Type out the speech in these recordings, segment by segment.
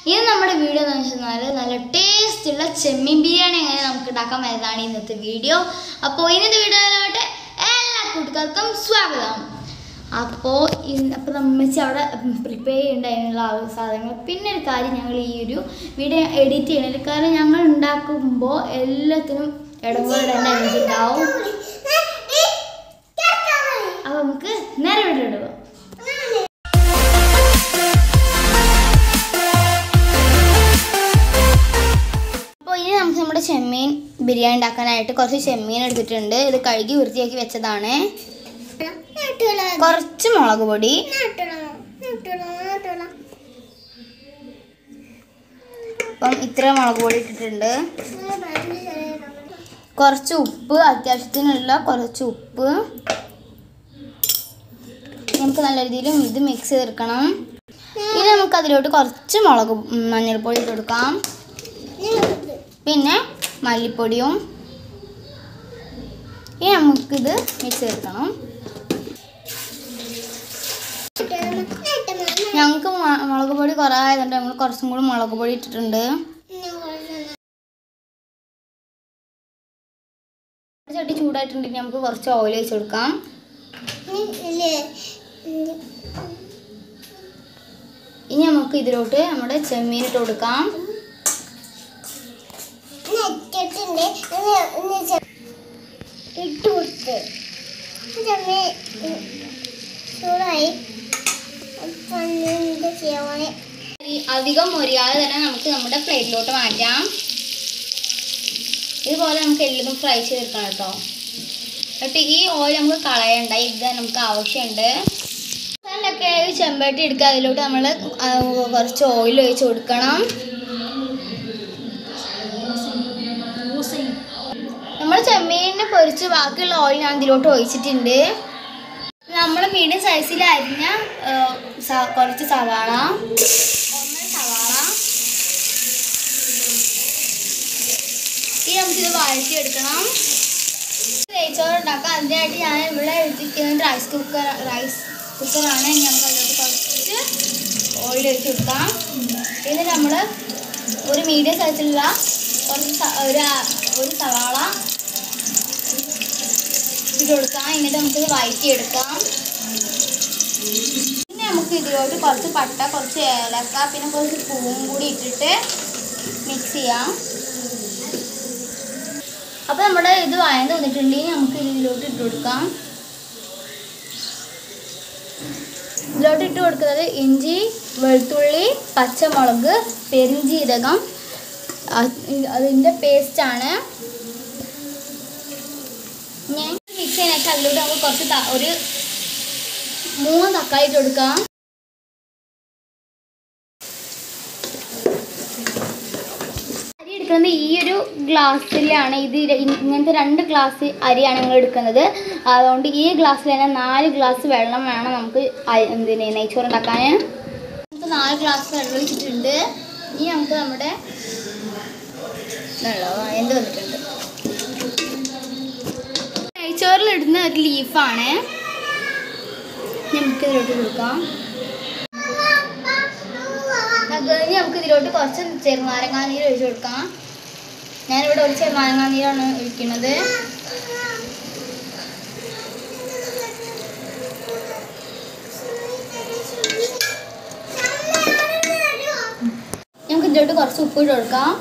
ഇനി നമ്മുടെ വീഡിയോ എന്ന് വെച്ചാൽ നല്ല ടേസ്റ്റ് ഉള്ള ചെമ്മീൻ ബിരിയാണി എങ്ങനെ നമുക്ക് ഉണ്ടാക്കാൻ വരുന്നതാണ് ഇന്നത്തെ വീഡിയോ അപ്പോൾ ഇന്നത്തെ വീഡിയോയിലോട്ട് എല്ലാ കൂട്ടുകാർക്കും സ്വാഗതം അപ്പോൾ അപ്പോൾ നമ്മച്ചി അവിടെ പ്രിപ്പയർ ചെയ്യേണ്ടതിനുള്ള ആ സാധനങ്ങൾ പിന്നെ ഒരു കാര്യം ഞങ്ങൾ ഈ ഒരു വീഡിയോ എഡിറ്റ് ചെയ്യണത് കാരണം ഞങ്ങൾ ഉണ്ടാക്കുമ്പോൾ എല്ലാത്തിനും ഇടപെടേണ്ട ഉണ്ടാവും അപ്പോൾ നമുക്ക് നേരെ വീഡിയോ ഇടുക അപ്പോൾ ഇനി നമുക്ക് നമ്മുടെ ചെമ്മീൻ ബിരിയാണി ഉണ്ടാക്കാനായിട്ട് കുറച്ച് ചെമ്മീൻ എടുത്തിട്ടുണ്ട് ഇത് കഴുകി വൃത്തിയാക്കി വെച്ചതാണ് കുറച്ച് മുളക് പൊടി അപ്പം ഇത്ര മുളക് പൊടി ഇട്ടിട്ടുണ്ട് കുറച്ച് ഉപ്പ് അത്യാവശ്യത്തിനുള്ള കുറച്ച് ഉപ്പ് നമുക്ക് നല്ല രീതിയിൽ ഇത് മിക്സ് ചെയ്തെടുക്കണം ഇനി നമുക്ക് അതിലോട്ട് കുറച്ച് മുളക് മഞ്ഞൾപ്പൊടി ഇട്ട് കൊടുക്കാം പിന്നെ മല്ലിപ്പൊടിയും ഇനി നമുക്കിത് മിക്സ് ചെയ്തെടുക്കണം ഞങ്ങൾക്ക് മ- മുളക് പൊടി കുറവായതുകൊണ്ട് നമ്മൾ കുറച്ചും കൂടി മുളക് പൊടി ഇട്ടിട്ടുണ്ട് ചട്ടി ചൂടായിട്ടുണ്ടെങ്കിൽ നമുക്ക് കുറച്ച് ഓയിൽ ഒഴിച്ച് കൊടുക്കാം ഇനി നമുക്ക് ഇതിലോട്ട് നമ്മുടെ ചെമ്മീൻ ഇട്ട് കൊടുക്കാം ഇട്ട് കൊടുത്ത് ചൂടായി പന്നിന്റെ ചെയ്യാൻ ഈ അധികം മൊരിയാതെ തന്നെ നമുക്ക് നമ്മുടെ പ്ലേറ്റിലോട്ട് മാറ്റാം ഇതുപോലെ നമുക്ക് എല്ലാം ഫ്രൈ ചെയ്തെടുക്കണം കേട്ടോ എന്നിട്ട് ഈ ഓയിൽ നമുക്ക് കളയണ്ട ഇത് നമുക്ക് ആവശ്യമുണ്ട് അതിലൊക്കെ ഒരു ചെമ്പട്ടി എടുക്കുക അതിലോട്ട് നമ്മൾ കുറച്ച് ഓയിൽ ഒഴിച്ച് കൊടുക്കണം നമ്മൾ ചെമ്മീനിനെ പൊരിച്ച് ബാക്കിയുള്ള ഓയിൽ ഞാൻ ഇതിലോട്ട് ഒഴിച്ചിട്ടുണ്ട് നമ്മൾ മീഡിയം സൈസിൽ അരിഞ്ഞ ആ, സ- കുറച്ച് സവാള ഒന്നര സവാള ഇനി നമുക്കിത് വഴറ്റിയെടുക്കണം നെയ്ച്ചോറ് ഉണ്ടാക്കാം അതിനായിട്ട് ഞാൻ ഇവിടെ എടുത്തിരിക്കുന്നത് റൈസ് കുക്കർ റൈസ് കുക്കറാണ് ഇനി നമുക്ക് അതിലോട്ട് കുറച്ച് ഓയിൽ ഒഴിച്ച് കൊടുക്കാം ഇത് നമ്മൾ ഒരു മീഡിയം സൈസിലുള്ള കുറച്ച് സ- ഒരു ആ- ഒരു സവാള ഇട്ട് കൊടുക്കാം എന്നിട്ട് നമുക്കിത് വഴറ്റിയെടുക്കാം പിന്നെ നമുക്ക് ഇതിലോട്ട് കുറച്ച് പട്ട കുറച്ച് ഏലക്ക പിന്നെ കുറച്ച് പൂവും കൂടി ഇട്ടിട്ട് മിക്സ് ചെയ്യാം അപ്പോൾ നമ്മുടെ ഇത് വഴന്ന് വന്നിട്ടുണ്ടെങ്കിൽ നമുക്ക് ഇതിലോട്ട് ഇട്ട് കൊടുക്കാം ഇതിലോട്ട് ഇട്ട് കൊടുക്കുന്നത് ഇഞ്ചി വെളുത്തുള്ളി പച്ചമുളക് പെരിഞ്ജീരകം അത് അതിൻ്റെ പേസ്റ്റാണ് ഞാൻ മിക്സ് ചെയ്യാനായിട്ട് അതിലോട്ട് നമുക്ക് കുറച്ച് ത- ഒരു മൂന്ന് തക്കാളി ഇട്ട് കൊടുക്കാം അരി എടുക്കുന്നത് ഈ ഒരു ഗ്ലാസ്സിലാണ് ഇത് ര- ഇങ്ങനത്തെ രണ്ട് ഗ്ലാസ് അരിയാണ് ഞങ്ങൾ എടുക്കുന്നത് അതുകൊണ്ട് ഈ ഗ്ലാസ്സിൽ തന്നെ നാല് ഗ്ലാസ് വെള്ളം വേണം നമുക്ക് അരി- എന്തിന് നെയ്ച്ചോറ് ഉണ്ടാക്കാൻ നമുക്ക് നാല് ഗ്ലാസ് വെള്ളം ഒഴിച്ചിട്ടുണ്ട് ഇനി നമുക്ക് നമ്മുടെ വെള്ളം എന്ത് വന്നിട്ടുണ്ട് നെയ്ച്ചോറിൽ ഇടുന്ന ഒരു ലീഫാണ് നമുക്ക് ഇതിലോട്ട് കൊടുക്കാം അത് കഴിഞ്ഞ് നമുക്ക് ഇതിലോട്ട് കുറച്ച് ചെറുനാരങ്ങാ നീര് ഒഴിച്ച് കൊടുക്കാം ഞാനിവിടെ ഒരു ചെറുനാരങ്ങാ നീരാണ് ഒഴിക്കുന്നത് നമുക്ക് ഇതിലോട്ട് കുറച്ച് ഉപ്പ് ഇട്ട് കൊടുക്കാം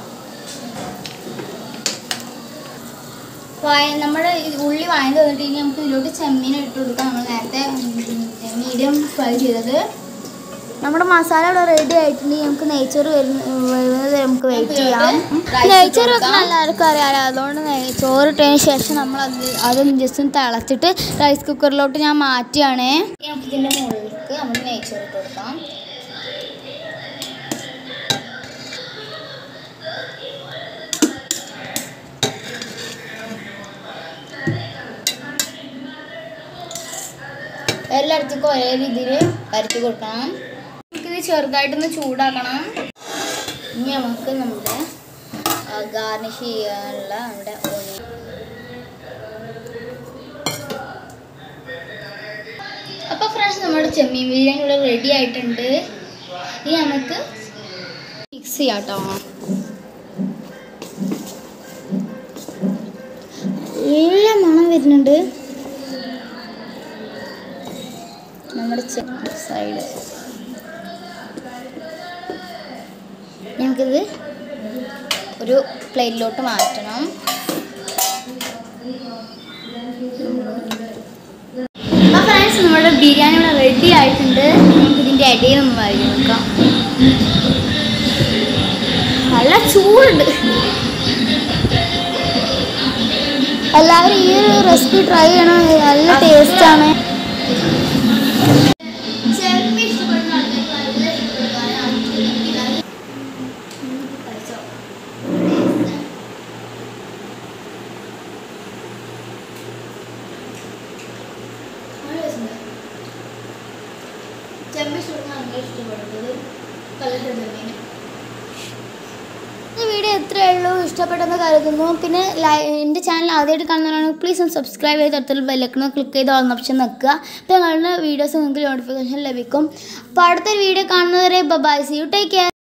വായ നമ്മുടെ ഈ ഉള്ളി വായന്ന് വന്നിട്ട് ഇനി നമുക്ക് ഇതിലോട്ട് ചെമ്മീൻ ഇട്ട് കൊടുക്കാം നമ്മൾ നേരത്തെ മീഡിയം ഫ്രൈ ചെയ്തത് നമ്മുടെ മസാല ഇവിടെ റെഡി ആയിട്ടുണ്ടെങ്കിൽ നമുക്ക് നെയ്ച്ചോറ് വരുന്ന വരുന്നത് നമുക്ക് വെയിറ്റ് ചെയ്യാം Rice നെയ്ച്ചോറ് ഇട്ട് വെക്കാൻ എല്ലാവർക്കും അറിയാലോ അതുകൊണ്ട് നെയ്ച്ചോറ് ഇട്ടതിന് ശേഷം നമ്മൾ അത് അതൊന്ന് ജസ്റ്റ് ഒന്ന് തിളച്ചിട്ട് റൈസ് കുക്കറിലോട്ട് ഞാൻ മാറ്റിയാണേ ഇനി നമുക്ക് ഇതിൻ്റെ മുകളിലേക്ക് നമ്മൾ നെയ്ച്ചോറ് ഇട്ട് കൊടുക്കാം എല്ലായിടത്തേക്കും ഒരേ രീതിയിൽ പരത്തി കൊടുക്കണം നമുക്കിത് ചെറുതായിട്ടൊന്ന് ചൂടാക്കണം ഇനി നമുക്ക് നമ്മുടെ ഗാർണിഷ് ചെയ്യാനുള്ള നമ്മുടെ ഓനിയൻ അപ്പോൾ ഫ്രണ്ട്സ് നമ്മുടെ ചെമ്മീൻ ബിരിയാണി ഇവിടെ റെഡി ആയിട്ടുണ്ട് ഇനി നമുക്ക് ചെയ്യാം കേട്ടോ നല്ല മണം വരുന്നുണ്ട് നമ്മുടെ സൈഡ് നമുക്കിത് ഒരു പ്ലേറ്റിലോട്ട് മാറ്റണം അപ്പോൾ ഫ്രണ്ട്സ് നമ്മുടെ ബിരിയാണി ഇവിടെ റെഡി ആയിട്ടുണ്ട് നമുക്ക് ഇതിൻ്റെ ഇടയിൽ ഒന്ന് വാരി നോക്കാം നല്ല ചൂടുണ്ട് എല്ലാവരും ഈ ഒരു റെസിപ്പി ട്രൈ ചെയ്യണം നല്ല ടേസ്റ്റാണ് ഈ വീഡിയോ എത്രയേ ഉള്ളൂ ഇഷ്ടപ്പെട്ടെന്ന് കരുതുന്നു പിന്നെ ലൈ- എൻ്റെ ചാനൽ ആദ്യമായിട്ട് കാണുന്നവരാണെങ്കിൽ പ്ലീസ് ഒന്ന് സബ്സ്ക്രൈബ് ചെയ്ത് അടുത്തുള്ള ബെല്ലക്കണം ക്ലിക്ക് ചെയ്ത് ഓൺ ഓപ്ഷൻ നിൽക്കുക അപ്പോൾ ഞങ്ങളുടെ വീഡിയോസ് നിങ്ങൾക്ക് നോട്ടിഫിക്കേഷൻ ലഭിക്കും അപ്പോൾ അടുത്തൊരു വീഡിയോ കാണുന്നവരെ bye see you take care